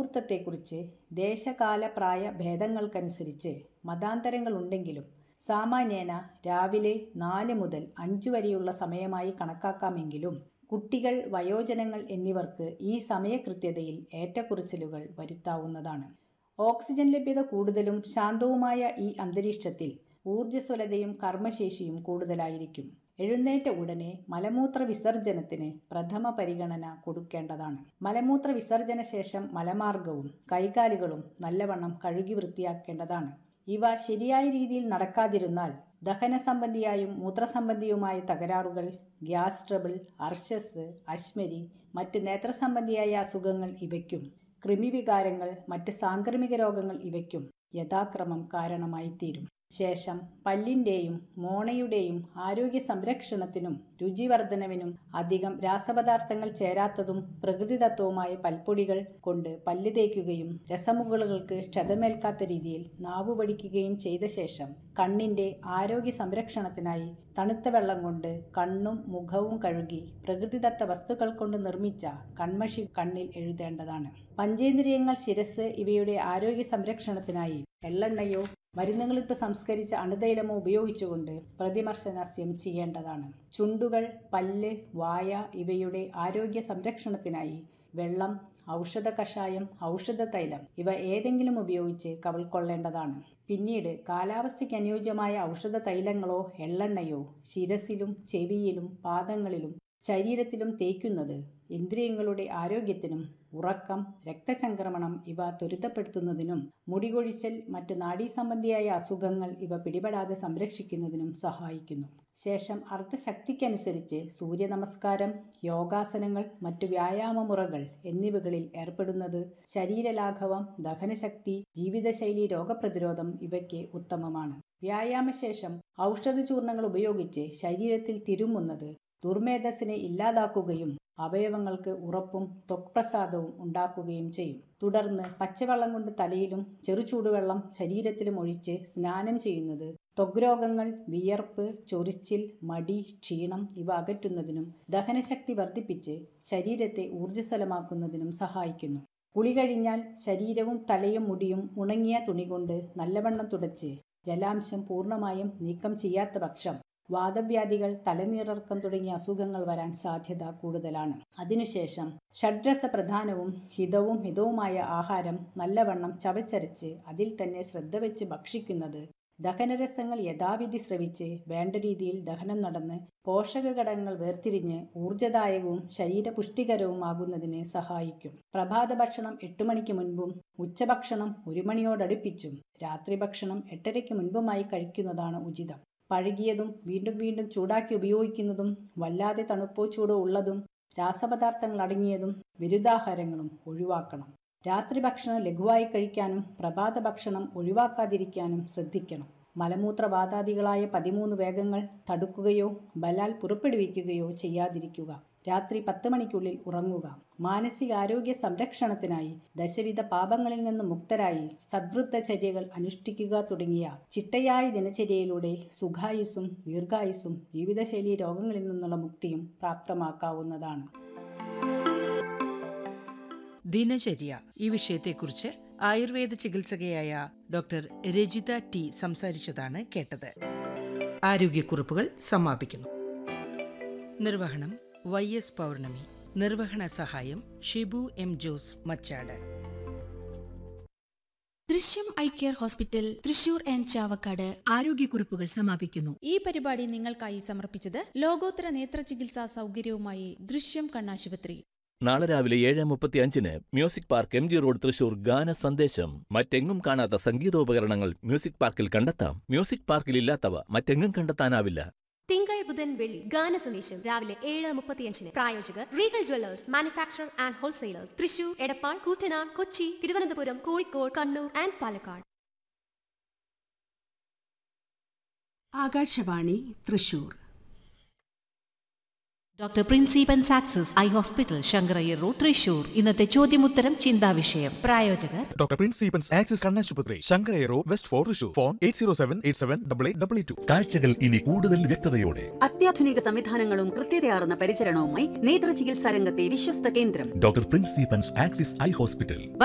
ബ്രഹ്മമുഹൂർത്തത്തെക്കുറിച്ച് ദേശകാല പ്രായ ഭേദങ്ങൾക്കനുസരിച്ച് മതാന്തരങ്ങളുണ്ടെങ്കിലും സാമാന്യേന രാവിലെ നാല് മുതൽ അഞ്ച് വരെയുള്ള സമയമായി കണക്കാക്കാമെങ്കിലും കുട്ടികൾ വയോജനങ്ങൾ എന്നിവർക്ക് ഈ സമയകൃത്യതയിൽ ഏറ്റക്കുറച്ചിലുകൾ വരുത്താവുന്നതാണ് ഓക്സിജൻ ലഭ്യത കൂടുതലും ശാന്തവുമായ ഈ അന്തരീക്ഷത്തിൽ ഊർജ്ജസ്വലതയും കർമ്മശേഷിയും കൂടുതലായിരിക്കും എഴുന്നേറ്റ ഉടനെ മലമൂത്ര വിസർജനത്തിന് പ്രഥമ പരിഗണന കൊടുക്കേണ്ടതാണ് മലമൂത്ര വിസർജന ശേഷം മലമാർഗവും കൈകാലുകളും നല്ലവണ്ണം കഴുകി വൃത്തിയാക്കേണ്ടതാണ് ഇവ ശരിയായ രീതിയിൽ നടക്കാതിരുന്നാൽ ദഹന സംബന്ധിയായും മൂത്രസംബന്ധിയുമായ തകരാറുകൾ ഗ്യാസ് ട്രബിൾ അർശസ് അശ്മരി മറ്റ് നേത്രസംബന്ധിയായ അസുഖങ്ങൾ ഇവയ്ക്കും കൃമിവികാരങ്ങൾ മറ്റ് സാംക്രമിക രോഗങ്ങൾ ഇവയ്ക്കും യഥാക്രമം കാരണമായി തീരും ശേഷം പല്ലിൻ്റെയും മോണയുടെയും ആരോഗ്യ സംരക്ഷണത്തിനും രുചിവർദ്ധനവിനും അധികം രാസപദാർത്ഥങ്ങൾ ചേരാത്തതും പ്രകൃതിദത്തവുമായ പൽപ്പൊടികൾ കൊണ്ട് പല്ല് തേക്കുകയും രസമുകളുകൾക്ക് ക്ഷതമേൽക്കാത്ത രീതിയിൽ നാവ് വടിക്കുകയും ചെയ്ത ശേഷം കണ്ണിൻ്റെ ആരോഗ്യ സംരക്ഷണത്തിനായി തണുത്ത വെള്ളം കൊണ്ട് കണ്ണും മുഖവും കഴുകി പ്രകൃതിദത്ത വസ്തുക്കൾ കൊണ്ട് നിർമ്മിച്ച കൺമഷി കണ്ണിൽ എഴുതേണ്ടതാണ് പഞ്ചേന്ദ്രിയങ്ങൾ ശിരസ് ഇവയുടെ ആരോഗ്യ സംരക്ഷണത്തിനായി എള്ളെണ്ണയോ മരുന്നുകളിട്ട് സംസ്കരിച്ച അണുതൈലമോ ഉപയോഗിച്ചുകൊണ്ട് പ്രതിമർശനാസ്യം ചെയ്യേണ്ടതാണ് ചുണ്ടുകൾ പല്ല് വായ ഇവയുടെ ആരോഗ്യ സംരക്ഷണത്തിനായി വെള്ളം ഔഷധ കഷായം ഔഷധ തൈലം ഇവ ഏതെങ്കിലും ഉപയോഗിച്ച് കവിൾക്കൊള്ളേണ്ടതാണ് പിന്നീട് കാലാവസ്ഥയ്ക്ക് അനുയോജ്യമായ ഔഷധ തൈലങ്ങളോ എള്ളെണ്ണയോ ശിരസിലും ചെവിയിലും പാദങ്ങളിലും ശരീരത്തിലും തേക്കുന്നത് ഇന്ദ്രിയങ്ങളുടെ ആരോഗ്യത്തിനും ഉറക്കം രക്തചംക്രമണം ഇവ ത്വരിതപ്പെടുത്തുന്നതിനും മുടികൊഴിച്ചൽ മറ്റ് നാഡീസംബന്ധിയായ അസുഖങ്ങൾ ഇവ പിടിപെടാതെ സംരക്ഷിക്കുന്നതിനും സഹായിക്കുന്നു ശേഷം അർത്ഥശക്തിക്കനുസരിച്ച് സൂര്യനമസ്കാരം യോഗാസനങ്ങൾ മറ്റു വ്യായാമമുറകൾ എന്നിവകളിൽ ഏർപ്പെടുന്നത് ശരീരലാഘവം ദഹനശക്തി ജീവിതശൈലി രോഗപ്രതിരോധം ഇവയ്ക്ക് ഉത്തമമാണ് വ്യായാമശേഷം ഔഷധ ചൂർണങ്ങൾ ഉപയോഗിച്ച് ശരീരത്തിൽ തിരുമുന്നത് ദുർമേധസ്സിനെ ഇല്ലാതാക്കുകയും അവയവങ്ങൾക്ക് ഉറപ്പും ത്വക്പ്രസാദവും ഉണ്ടാക്കുകയും ചെയ്യും തുടർന്ന് പച്ചവെള്ളം കൊണ്ട് തലയിലും ചെറുചൂടുവെള്ളം ശരീരത്തിലും ഒഴിച്ച് സ്നാനം ചെയ്യുന്നത് ത്വഗ്രോഗങ്ങൾ വിയർപ്പ് ചൊറിച്ചിൽ മടി ക്ഷീണം ഇവ അകറ്റുന്നതിനും ദഹനശക്തി വർദ്ധിപ്പിച്ച് ശരീരത്തെ ഊർജ്ജസ്വലമാക്കുന്നതിനും സഹായിക്കുന്നു കുളി കഴിഞ്ഞാൽ ശരീരവും തലയും മുടിയും ഉണങ്ങിയ തുണി കൊണ്ട് നല്ലവണ്ണം തുടച്ച് ജലാംശം പൂർണ്ണമായും നീക്കം ചെയ്യാത്ത പക്ഷം വാദവ്യാധികൾ തലനീറിറക്കം തുടങ്ങിയ അസുഖങ്ങൾ വരാൻ സാധ്യത കൂടുതലാണ് അതിനുശേഷം ഷഡ്രസ പ്രധാനവും ഹിതവും ഹിതവുമായ ആഹാരം നല്ലവണ്ണം ചവച്ചരച്ച് അതിൽ തന്നെ ശ്രദ്ധ വെച്ച് ഭക്ഷിക്കുന്നത് ദഹനരസങ്ങൾ യഥാവിധി ശ്രവിച്ച് വേണ്ട രീതിയിൽ ദഹനം നടന്ന് പോഷകഘടകങ്ങൾ വേർതിരിഞ്ഞ് ഊർജ്ജദായകവും ശരീരപുഷ്ടികരവുമാകുന്നതിന് സഹായിക്കും പ്രഭാത ഭക്ഷണം എട്ട് മണിക്ക് മുൻപും ഉച്ചഭക്ഷണം ഒരു മണിയോടടുപ്പിച്ചും രാത്രി ഭക്ഷണം എട്ടരയ്ക്ക് മുൻപുമായി കഴിക്കുന്നതാണ് ഉചിതം പഴകിയതും വീണ്ടും വീണ്ടും ചൂടാക്കി ഉപയോഗിക്കുന്നതും വല്ലാതെ തണുപ്പോ ചൂടോ ഉള്ളതും രാസപദാർത്ഥങ്ങൾ അടങ്ങിയതും വിരുദ്ധാഹാരങ്ങളും ഒഴിവാക്കണം രാത്രി ഭക്ഷണം ലഘുവായി കഴിക്കാനും പ്രഭാത ഭക്ഷണം ഒഴിവാക്കാതിരിക്കാനും ശ്രദ്ധിക്കണം മലമൂത്രവാതാദികളായ പതിമൂന്ന് വേഗങ്ങൾ തടുക്കുകയോ ബലാൽ പുറപ്പെടുവിക്കുകയോ ചെയ്യാതിരിക്കുക രാത്രി പത്ത് മണിക്കുള്ളിൽ ഉറങ്ങുക മാനസികാരോഗ്യ സംരക്ഷണത്തിനായി ദശവിധ പാപങ്ങളിൽ നിന്ന് മുക്തരായി സദ്വൃത്തചര്യകൾ അനുഷ്ഠിക്കുക തുടങ്ങിയ ചിട്ടയായ ദിനചര്യയിലൂടെ സുഖായുസ്സും ദീർഘായുസ്സും ജീവിതശൈലി രോഗങ്ങളിൽ നിന്നുള്ള മുക്തിയും പ്രാപ്തമാക്കാവുന്നതാണ് ദിനചര്യ ഈ വിഷയത്തെക്കുറിച്ച് ആയുർവേദ ചികിത്സകയായ ഡോക്ടർ രജിത ടി സംസാരിച്ചതാണ് കേട്ടത് ആരോഗ്യക്കുറിപ്പുകൾ സമാപിക്കുന്നു നിർവഹണം വൈ എസ് പൗർണമി നിർവഹണ സഹായം Shibu M Jose Machad Drishyam eye care hospital Thrissur and Chavakkad ആരോഗ്യക്കുറിപ്പുകൾ സമാപിക്കുന്നു ഈ പരിപാടി നിങ്ങൾക്കായി സമർപ്പിച്ചത് ലോകോത്തര നേത്ര ചികിത്സാ സൗകര്യവുമായി ദൃശ്യം കണ്ണാശുപത്രി നാളെ രാവിലെ ഏഴ് മുപ്പത്തി അഞ്ചിന് music park M G road Thrissur ഗാന സന്ദേശം മറ്റെങ്ങും കാണാത്ത സംഗീതോപകരണങ്ങൾ മ്യൂസിക് പാർക്കിൽ കണ്ടെത്താം മ്യൂസിക് പാർക്കിൽ ഇല്ലാത്തവ മറ്റെങ്ങും കണ്ടെത്താനാവില്ല തിങ്കൾ ബുധൻ വെള്ളി ഗാന സന്ദേശം രാവിലെ ഏഴ് മുപ്പത്തിയഞ്ചിന് പ്രായോജകർ Regal jewellers manufacture and wholesalers Thrissur Edappal Koottanad Kochi Thiruvananthapuram Kozhikode Kannur and Palakkad Akashvani Thrissur doctor പ്രിൻസിപ്പൻ സാക്സസ് eye hospital Shankarayyar road Thrissur ഇന്നത്തെ ചോദ്യമുത്തരം ചിന്താവിഷയം പ്രായോജകർ ഡോക്ടർ പ്രിൻസ് സീപ്പൻസ് ആക്സിസ് കണ്ണാശുപത്രി ശങ്കരേറോ west fort Thrissur phone eight zero seven eight seven double eight double two കാഴ്ചകൾ ഇനി കൂടുതൽ വ്യക്തതയോടെ അത്യാധുനിക സംവിധാനങ്ങളും കൃത്യതയാർന്ന പരിചരണവുമായി നേത്ര ചികിത്സാ രംഗത്തെ വിശ്വസ്ത കേന്ദ്രം ഡോക്ടർ പ്രിൻസ് സീപ്പൻസ് ആക്സിസ് ഐ ഹോസ്പിറ്റൽ